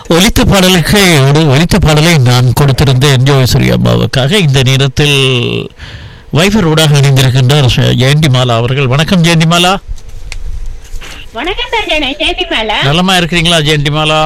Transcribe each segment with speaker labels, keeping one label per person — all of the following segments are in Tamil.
Speaker 1: ஒலித்த பாடலுக்கு ஒரு ஒலித்த பாடலை நான் கொடுத்திருந்த என்ஜோய் சூரிய அம்மாவுக்காக இந்த நேரத்தில் வைஃபர் ஊடாக இணைந்திருக்கின்றார் ச- ஜெயந்தி மாலா அவர்கள் வணக்கம் ஜெயந்தி மாலா
Speaker 2: வணக்கம் ராஜானே ஜெயந்தி மேலா
Speaker 1: நலமா இருக்கிறீங்களா ஜெயந்தி மாலா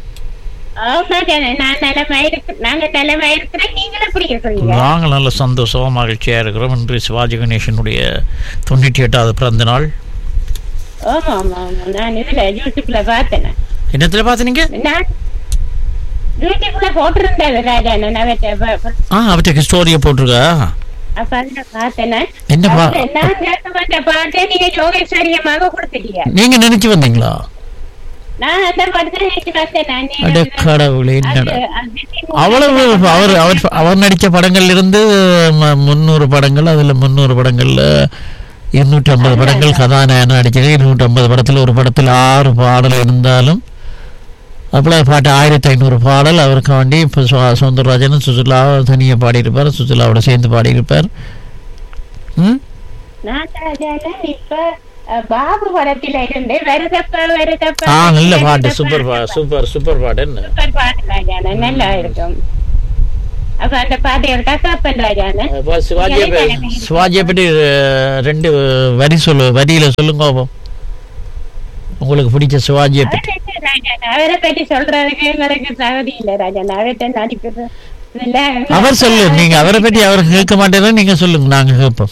Speaker 2: ஆமா ஜானே நான் நலமா இருக்கு நாங்க நலமா இருக்கிறோம் நீங்களும் எப்படி இருக்கிறீங்க
Speaker 1: நாங்கள் நல்ல சந்தோஷமா மகிழ்ச்சியா இருக்கிறோம் இன்று சிவாஜி கணேசனுடைய தொண்ணூற்றி எட்டாவது பிறந்த நாள்
Speaker 2: ஆமா ஆமா ஆமா நான் இதுல யூடியூப்ல பார்த்தேன்
Speaker 1: என்னத்துல பார்த்தீங்க
Speaker 2: நான் யூடியூப்ல போட்டிருந்தேன் ராஜானே நான் வச்ச- ப- ப-
Speaker 1: ஆ அவற்றுக்கு ஸ்டோரியை போட்டிருக்கா
Speaker 2: அப்ப அதுல பார்த்தேன்
Speaker 1: என்ன பா
Speaker 2: அப்ப நான் கேட்க வந்த பாட்டை நீங்க யோகேஸ்வரியமாக கொடுத்துட்டீங்க
Speaker 1: நீங்க நினைச்சு வந்தீங்களா
Speaker 2: நான் அந்த படத்தை நினைச்சு பார்த்தேன் நான் நீங்க
Speaker 1: அட
Speaker 2: அந்த-
Speaker 1: கடவுளே என்னடா
Speaker 2: அது- அது-
Speaker 1: அவ்வளவு அவர் அவர் அவர் நடித்த படங்கள்ல இருந்து ம- முந்நூறு படங்கள் அதுல முந்நூறு படங்கள்ல இருநூற்றி ஐம்பது படங்கள் கதாநாயகன் நடிச்சிருக்கேன் இருநூற்றி ஐம்பது படத்துல ஒரு படத்தில் ஆறு பாடல் இருந்தாலும் அவ்வளோ பாட்டு ஆயிரத்தி ஐநூறு பாடல் அவருக்கு வேண்டி இப்போ சவுந்தரராஜனும் சுசிலா தனியாக பாடியிருப்பார் சுசிலாவோட சேர்ந்து பாடியிருப்பார் ம்
Speaker 2: நான் ராஜானே இப்ப அஹ், பாபு படத்தில இருந்து வருதப்ப வருதப்ப
Speaker 1: ஆ நல்ல பாட்டு சூப்பர் பா சூப்பர் சூப்பர் பாட்டு என்ன
Speaker 2: சூப்பர் பாட்டு ராஜானே நல்லா இருக்கும் அப்ப அந்த பாட்டு இருக்கா கேப்பன் ராஜானே
Speaker 1: அப்ப சிவாஜியை பற்றி சிவாஜியை பற்றி அஹ், ரெண்டு வரி சொல்லு வரியில சொல்லுங்க பாப்போம். உங்களுக்கு பிடிச்ச சிவாஜியை பற்றி
Speaker 2: அவரை பத்தி ராஜானே, அவரை பற்றி சொல்றதுக்கு எங்களுக்கு தகுதி இல்ல ராஜானே அவர்கிட்ட நடிக்கிறது இல்ல
Speaker 1: அவர் சொல்லு நீங்க அவரை பற்றி அவர் கேட்க மாட்டேன்னா நீங்க சொல்லுங்க நாங்க கேட்போம்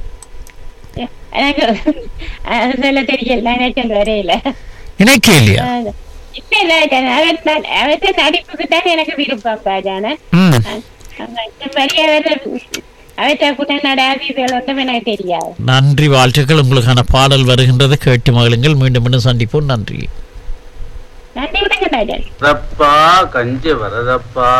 Speaker 2: எனக்கு அது சொல்ல தெரியல நினைச்சல் வரையில
Speaker 1: எனக்கே இல்லையா
Speaker 2: இப்ப இல்ல ராஜானே அவர் தான்- அவர்கிட்ட நடிப்புக்கு தான் எனக்கு விருப்பம் ராஜானே
Speaker 1: ம்
Speaker 2: மற்றபடி அவர் அவர்கிட்ட கூட நடாது இதுகள் ஒன்றும் எனக்கு தெரியாது
Speaker 1: நன்றி வாழ்த்துக்கள் உங்களுக்கான பாடல் வருகின்றது கேட்டு மகளுங்கள் மீண்டும் மீண்டும் சந்திப்போம் நன்றி
Speaker 2: நன்றி விடுங்க ராஜானே
Speaker 3: வரதப்பா கஞ்சி வரதப்பா